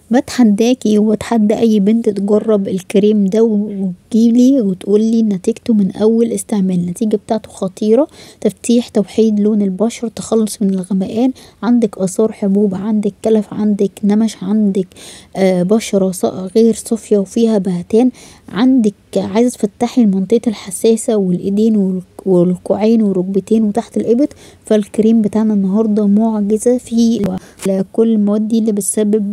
بتحداكي وبتحدى اي بنت تجرب الكريم ده وتجيلي وتقولي نتيجته من اول استعمال النتيجة بتاعته خطيرة تفتيح توحيد لون البشرة تخلص من الغمقان عندك اثار حبوب عندك كلف عندك نمش عندك بشرة غير صافية وفيها بهتان عندك عايزة تفتحي منطقة الحساسة والايدين والكوعين والركبتين وتحت الابط فالكريم بتاعنا النهارده معجزة فيه كل المواد دي اللي بتسبب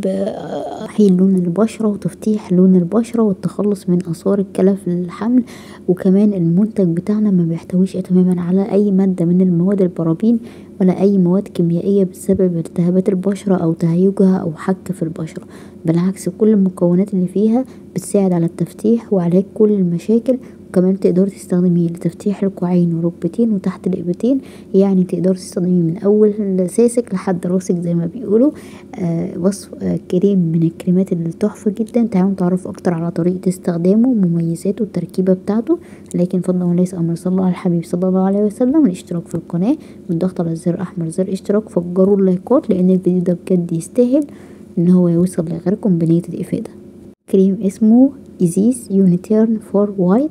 تحيل لون البشرة وتفتيح لون البشرة والتخلص من اثار الكلف للحمل وكمان المنتج بتاعنا مبيحتويش تماما على اي مادة من المواد البرابين ولا اي مواد كيميائية بتسبب التهابات البشرة او تهيجها او حك في البشرة بالعكس كل المكونات اللي فيها بتساعد على التفتيح وعلاج كل المشاكل وكمان تقدري تستخدميه لتفتيح الكوعين والركبتين وتحت الابطين يعني تقدري تستخدميه من اول ساسك لحد راسك زي ما بيقولوا وصف كريم من الكريمات اللي تحفة جدا تعالوا نتعرف اكتر على طريقة استخدامه ومميزاته والتركيبة بتاعته لكن فضلا وليس امر صلى الله على الحبيب صلى الله عليه وسلم الاشتراك في القناة والضغط على الزر الاحمر زر اشتراك فجروا اللايكات لان الفيديو ده بجد يستاهل ان هو يوصل لغيركم بنية الافادة كريم اسمه إيزيس يونيتيرن فور وايت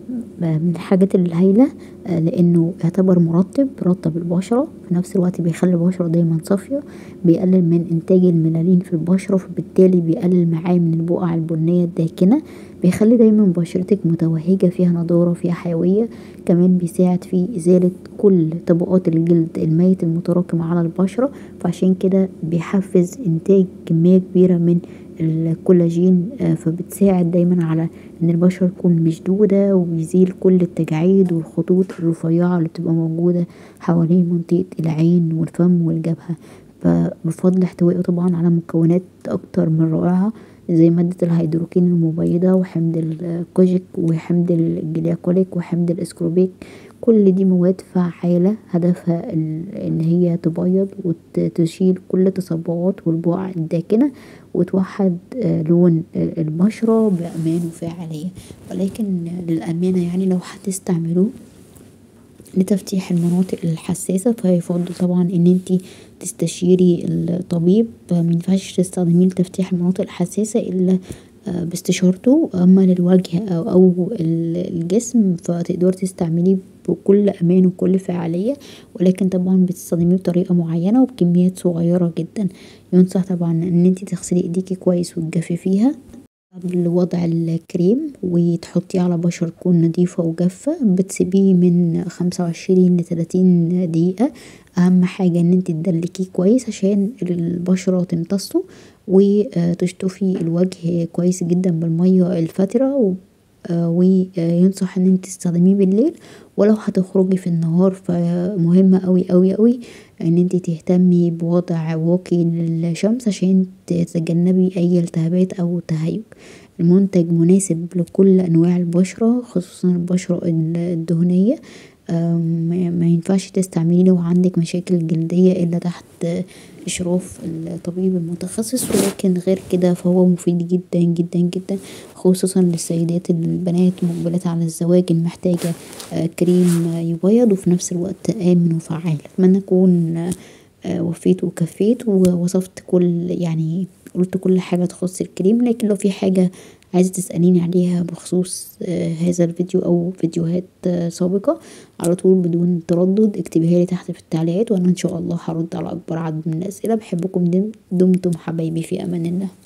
من الحاجات الهايلة لأنه يعتبر مرطب بيرطب البشرة في نفس الوقت بيخلي البشرة دايما صافية بيقلل من إنتاج الميلانين في البشرة فبالتالي بيقلل معاه من البقع البنية الداكنة بيخلي دايما بشرتك متوهجة فيها نضارة فيها حيوية كمان بيساعد في إزالة كل طبقات الجلد الميت المتراكم على البشرة فعشان كده بيحفز إنتاج كمية كبيرة من الكولاجين فبتساعد دايما على ان البشرة تكون مشدودة وبيزيل كل التجاعيد والخطوط الرفيعة اللي بتبقى موجودة حوالين منطقة العين والفم والجبهة فبفضل احتوائه طبعا على مكونات اكتر من رائعة زي مادة الهيدروكين المبيضة وحمض الكوجيك وحمض الجليكوليك وحمض الاسكروبيك كل دي مواد فعالة هدفها ان هي تبيض وتشيل كل التصبغات والبقع الداكنة وتوحد لون البشرة بأمان وفاعلية ولكن للأمانة يعني لو هتستعملوه لتفتيح المناطق الحساسة فيفضل طبعا ان انتي تستشيري الطبيب مينفعش تستخدميه لتفتيح المناطق الحساسة الا باستشارته اما للوجه او الجسم فتقدري تستعمليه بكل امان وكل فاعلية ولكن طبعا بتستخدميه بطريقة معينة وبكميات صغيرة جدا ينصح طبعا ان انتي تغسلي ايديكي كويس وتجففيها قبل وضع الكريم وتحطيه على بشرة تكون نضيفة وجافة بتسيبيه من خمسة وعشرين لتلاتين دقيقة اهم حاجة ان انتي تدلكيه كويس عشان البشرة تمتصه وتشطفي الوجه كويس جدا بالمية الفترة وينصح ان انتي تستخدميه بالليل ولو هتخرجي في النهار فمهمة اوي اوي اوي ان انتي تهتمي بوضع واقي للشمس عشان تتجنبي اي التهابات او تهيج المنتج مناسب لكل انواع البشرة خصوصا البشرة الدهنية مينفعش تستعمليه لو عندك مشاكل جلدية الا تحت اشراف الطبيب المتخصص ولكن غير كده فهو مفيد جدا جدا جدا خصوصا للسيدات البنات مقبلات على الزواج المحتاجة كريم يبيض وفي نفس الوقت امن وفعال اتمنى اكون وفيت وكفيت ووصفت كل يعني قولت كل حاجة تخص الكريم لكن لو في حاجة عايزة تسأليني عليها بخصوص هذا الفيديو او فيديوهات سابقة على طول بدون تردد اكتبيها لي تحت في التعليقات وانا ان شاء الله هرد على اكبر عدد من الاسئلة بحبكم دمتم حبايبي في امان الله